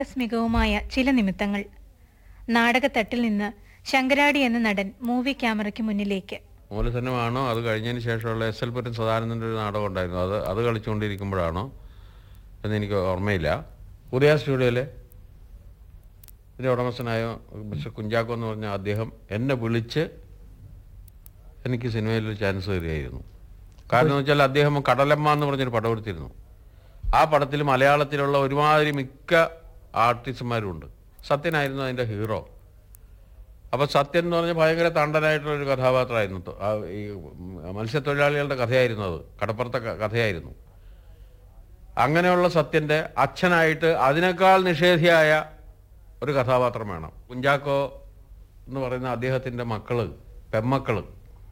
മികവുമായ ചില നിമിത്തങ്ങൾ നാടകത്തട്ടിൽ നിന്ന് ശങ്കരാടി എന്ന നടൻ മൂവി ക്യാമറയ്ക്ക് മുന്നിലേക്ക് മൂലധനമാണോ അത് കഴിഞ്ഞതിന് ശേഷമുള്ള എസ് എൽ പുരൻ സദാനന്ദൻ്റെ ഒരു നാടകം ഉണ്ടായിരുന്നു അത് അത് കളിച്ചുകൊണ്ടിരിക്കുമ്പോഴാണോ എന്ന് എനിക്ക് ഓർമ്മയില്ല ഉദയ സ്റ്റുഡിയോയിലെ ഇതിൻ്റെ ഉടമസ്ഥനായ മിസ്റ്റർ കുഞ്ചാക്കോ എന്ന് പറഞ്ഞ അദ്ദേഹം എന്നെ വിളിച്ച് എനിക്ക് സിനിമയിൽ ഒരു ചാൻസ് തരികയായിരുന്നു കാരണം എന്ന് വെച്ചാൽ അദ്ദേഹം കടലമ്മ എന്ന് പറഞ്ഞൊരു പടം എടുത്തിരുന്നു ആ പടത്തിൽ മലയാളത്തിലുള്ള ഒരുമാതിരി മിക്ക ആർട്ടിസ്റ്റുമാരുണ്ട് സത്യനായിരുന്നു അതിൻ്റെ ഹീറോ അപ്പോൾ സത്യൻ എന്ന് പറഞ്ഞാൽ ഭയങ്കര തണ്ടനായിട്ടുള്ള ഒരു കഥാപാത്രമായിരുന്നു ട്ടോ. ആ ഈ മത്സ്യത്തൊഴിലാളികളുടെ കഥയായിരുന്നു അത് കടപ്പുറത്തെ ക- കഥയായിരുന്നു അങ്ങനെയുള്ള സത്യൻ്റെ അച്ഛനായിട്ട് അതിനേക്കാൾ നിഷേധിയായ ഒരു കഥാപാത്രം വേണം കുഞ്ചാക്കോ എന്ന് പറയുന്ന അദ്ദേഹത്തിൻ്റെ മക്കള് പെമ്മക്കള്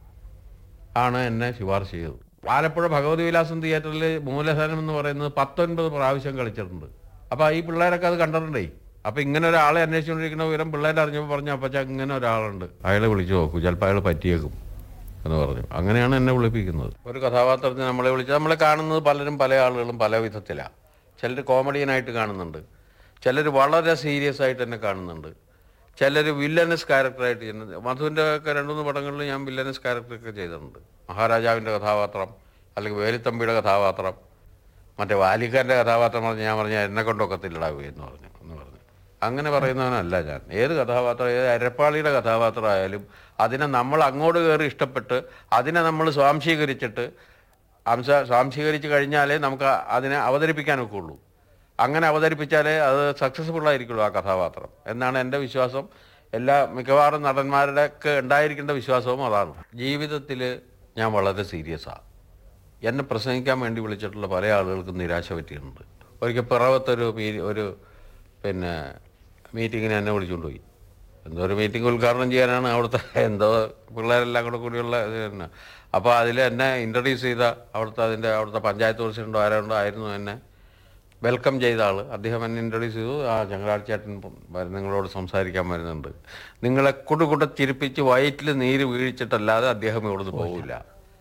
ആണ് എന്നെ ശുപാർശ ചെയ്തത് ആലപ്പുഴ ഭഗവതി വിലാസം തിയേറ്ററിൽ മൂലധനം എന്ന് പറയുന്നത് പത്തൊൻപത് പ്രാവശ്യം കളിച്ചിട്ടുണ്ട് അപ്പോൾ ഈ പിള്ളേരൊക്കെ അത് കണ്ടിട്ടുണ്ടേ അപ്പോൾ ഇങ്ങനെ ഒരാളെ അന്വേഷിച്ചുകൊണ്ടിരിക്കുന്ന വിവരം പിള്ളേർ അറിഞ്ഞപ്പോൾ പറഞ്ഞു അപ്പച്ച ഇങ്ങനെ ഒരാളുണ്ട് അയാളെ വിളിച്ചു നോക്കൂ ചിലപ്പോൾ അയാൾ പറ്റിയേക്കും എന്ന് പറഞ്ഞു അങ്ങനെയാണ് എന്നെ വിളിപ്പിക്കുന്നത് ഒരു കഥാപാത്രത്തിന് നമ്മളെ വിളിച്ച് നമ്മളെ കാണുന്നത് പലരും പല ആളുകളും പല വിധത്തിലാണ് ചിലർ കോമഡിയനായിട്ട് കാണുന്നുണ്ട് ചിലർ വളരെ സീരിയസ് ആയിട്ട് എന്നെ കാണുന്നുണ്ട് ചിലർ വില്ലനസ് ക്യാരക്ടറായിട്ട് ചെയ്യുന്നത് മധുവിൻ്റെ ഒക്കെ രണ്ട് മൂന്ന് പടങ്ങളിൽ ഞാൻ വില്ലനസ് ക്യാരക്ടറൊക്കെ ചെയ്തിട്ടുണ്ട് മഹാരാജാവിൻ്റെ കഥാപാത്രം അല്ലെങ്കിൽ വേലിത്തമ്പിയുടെ കഥാപാത്രം മറ്റേ വാലിക്കാരൻ്റെ കഥാപാത്രം പറഞ്ഞ് ഞാൻ പറഞ്ഞ എന്നെ കൊണ്ടൊക്കത്തില്ലടാവൂ എന്ന് പറഞ്ഞു എന്ന് പറഞ്ഞു അങ്ങനെ പറയുന്നവനല്ല ഞാൻ ഏത് കഥാപാത്രം ഏത് അരപ്പാളിയുടെ കഥാപാത്രമായാലും അതിനെ നമ്മൾ അങ്ങോട്ട് കയറി ഇഷ്ടപ്പെട്ട് അതിനെ നമ്മൾ സ്വാംശീകരിച്ചിട്ട് അംശ സ്വാംശീകരിച്ച് കഴിഞ്ഞാലേ നമുക്ക് അതിനെ അവതരിപ്പിക്കാനൊക്കെ ഉള്ളൂ അങ്ങനെ അവതരിപ്പിച്ചാലേ അത് സക്സസ്ഫുൾ ആയിരിക്കുള്ളൂ ആ കഥാപാത്രം എന്നാണ് എൻ്റെ വിശ്വാസം എല്ലാ മിക്കവാറും നടന്മാരുടെയൊക്കെ ഉണ്ടായിരിക്കേണ്ട വിശ്വാസവും അതാണ് ജീവിതത്തിൽ ഞാൻ വളരെ സീരിയസാണ് എന്നെ പ്രസംഗിക്കാൻ വേണ്ടി വിളിച്ചിട്ടുള്ള പല ആളുകൾക്കും നിരാശ പറ്റിയിട്ടുണ്ട് ഒരിക്കൽ പിറവത്തൊരു മീ- ഒരു പിന്നെ മീറ്റിങ്ങിന് എന്നെ വിളിച്ചുകൊണ്ട് പോയി എന്തോ ഒരു മീറ്റിംഗ് ഉദ്ഘാടനം ചെയ്യാനാണ് അവിടുത്തെ എന്തോ പിള്ളേരെല്ലാം കൂടെ കൂടിയുള്ള ഇത് തന്നെ അപ്പോൾ അതിൽ എന്നെ ഇൻട്രൊഡ്യൂസ് ചെയ്ത അവിടുത്തെ അതിൻ്റെ അവിടുത്തെ പഞ്ചായത്ത് പ്രസിഡൻ്റോ ആരാണ്ടോ ആയിരുന്നു എന്നെ വെൽക്കം ചെയ്ത ആൾ അദ്ദേഹം എന്നെ ഇൻട്രൊഡ്യൂസ് ചെയ്തു ആ ചങ്ങരാഴ്ചേട്ടൻ വരും നിങ്ങളോട് സംസാരിക്കാൻ വരുന്നുണ്ട് നിങ്ങളെ കുടുകുട ചിരിപ്പിച്ച് വയറ്റിൽ നീര് വീഴിച്ചിട്ടല്ലാതെ അദ്ദേഹം ഇവിടുന്ന് പോകില്ല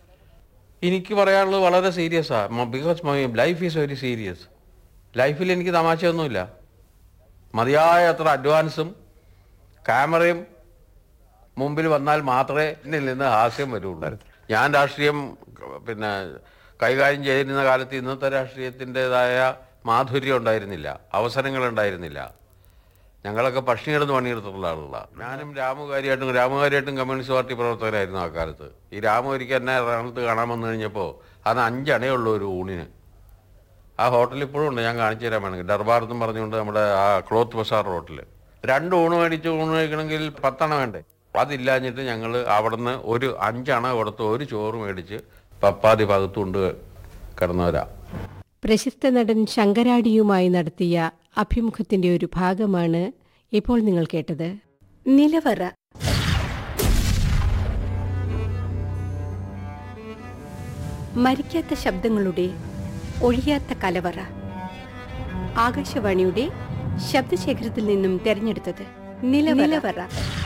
എനിക്ക് പറയാനുള്ളത് വളരെ സീരിയസാണ് because my life is very serious ലൈഫിൽ എനിക്ക് തമാശയൊന്നുമില്ല മതിയായ അത്ര അഡ്വാൻസും ക്യാമറയും മുമ്പിൽ വന്നാൽ മാത്രമേ എന്നിൽ നിന്ന് ഹാസ്യം വരുള്ളൂ ഞാൻ രാഷ്ട്രീയം പിന്നെ കൈകാര്യം ചെയ്തിരുന്ന കാലത്ത് ഇന്നത്തെ രാഷ്ട്രീയത്തിൻ്റെതായ മാധുര്യം ഉണ്ടായിരുന്നില്ല അവസരങ്ങൾ ഉണ്ടായിരുന്നില്ല ഞങ്ങളൊക്കെ പട്ടിണി കിടന്ന് പണിയെടുത്തിട്ടുള്ള ആളുകളാണ് ഞാനും രാമുകാരിയായിട്ടും രാമുകാരിയായിട്ടും കമ്മ്യൂണിസ്റ്റ് പാർട്ടി പ്രവർത്തകരായിരുന്നു ആ കാലത്ത് ഈ രാമു ഒരിക്കൽ എന്നെ എറണാകുളത്ത് കാണാൻ വന്നു കഴിഞ്ഞപ്പോൾ അന്ന് അഞ്ചണേ ഉള്ളൂ ഒരു ഊണിന് ആ ഹോട്ടൽ ഇപ്പോഴും ഉണ്ട് ഞാൻ കാണിച്ചു തരാൻ വേണമെങ്കിൽ ദർബാർ എന്നും പറഞ്ഞുകൊണ്ട് നമ്മുടെ ആ ക്ലോത്ത് ബസാർ ഹോട്ടൽ രണ്ട് ഊണ് മേടിച്ച് ഊണ് കഴിക്കണമെങ്കിൽ പത്തണ വേണ്ടേ അതില്ലാഞ്ഞിട്ട് ഞങ്ങൾ അവിടുന്ന് ഒരു അഞ്ചണ കൊടുത്ത് ഒരു ചോറ് മേടിച്ച് പപ്പാതി പകത്തുകൊണ്ട് കിടന്നവരാ പ്രശസ്ത നടൻ ശങ്കരാടിയുമായി നടത്തിയ അഭിമുഖത്തിന്റെ ഒരു ഭാഗമാണ് ഇപ്പോൾ നിങ്ങൾ കേട്ടത് നിലവറ മരിക്കാത്ത ശബ്ദങ്ങളുടെ ഒഴിയാത്ത കലവറ ആകാശവാണിയുടെ ശബ്ദശേഖരത്തിൽ നിന്നും തെരഞ്ഞെടുത്തത് നിലവറ